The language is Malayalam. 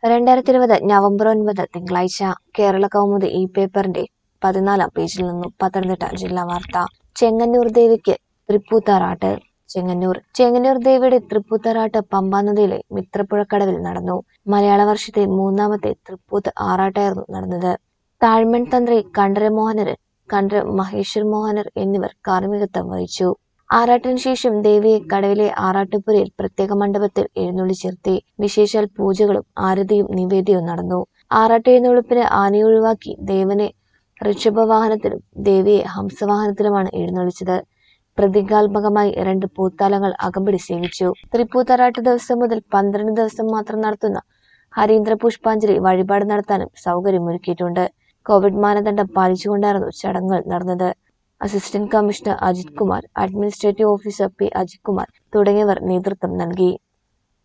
രണ്ടായിരത്തി ഇരുപത് നവംബർ ഒൻപത് തിങ്കളാഴ്ച കേരള കൗമുദി ഈ പേപ്പറിന്റെ പതിനാലാം പേജിൽ നിന്നും പത്തനംതിട്ട ജില്ലാ വാർത്ത ചെങ്ങന്നൂർ ദേവിക്ക് തൃപ്പൂത്താറാട്ട് ചെങ്ങന്നൂർ ചെങ്ങന്നൂർ ദേവിയുടെ തൃപ്പൂത്താറാട്ട് പമ്പാ നദിയിലെ മിത്രപ്പുഴക്കടവിൽ നടന്നു മലയാള വർഷത്തെ മൂന്നാമത്തെ തൃപ്പൂത്ത് ആറാട്ടായിരുന്നു നടന്നത് താഴ്മൺ തന്ത്രി കണ്ഠര മോഹനരൻ കണ്ഠര മഹേശ്വർ മോഹനർ എന്നിവർ കാർമ്മികത്വം വഹിച്ചു ആറാട്ടിന് ശേഷം ദേവിയെ കടവിലെ ആറാട്ടുപുരയിൽ പ്രത്യേക മണ്ഡപത്തിൽ എഴുന്നള്ളിച്ചിരുത്തി വിശേഷാൽ പൂജകളും ആരതിയും നിവേദ്യവും നടന്നു ആറാട്ട് എഴുന്നള്ളിപ്പിന് ആനയെ ഒഴിവാക്കി ദേവനെ ഋഷഭവാഹനത്തിലും ദേവിയെ ഹംസവാഹനത്തിലുമാണ് എഴുന്നള്ളിച്ചത് പ്രതീകാത്മകമായി രണ്ട് പൂത്താലങ്ങൾ അകമ്പടി സേവിച്ചു തൃപ്പൂത്താറാട്ട് ദിവസം മുതൽ പന്ത്രണ്ട് ദിവസം മാത്രം നടത്തുന്ന ഹരീന്ദ്ര പുഷ്പാഞ്ജലി വഴിപാട് നടത്താനും സൗകര്യമൊരുക്കിയിട്ടുണ്ട് കോവിഡ് മാനദണ്ഡം പാലിച്ചുകൊണ്ടായിരുന്നു ചടങ്ങുകൾ നടന്നത് assistant commissioner Ajith Kumar administrative officer P Ajith Kumar തുടങ്ങിയവർ നേതൃത്വം നൽകി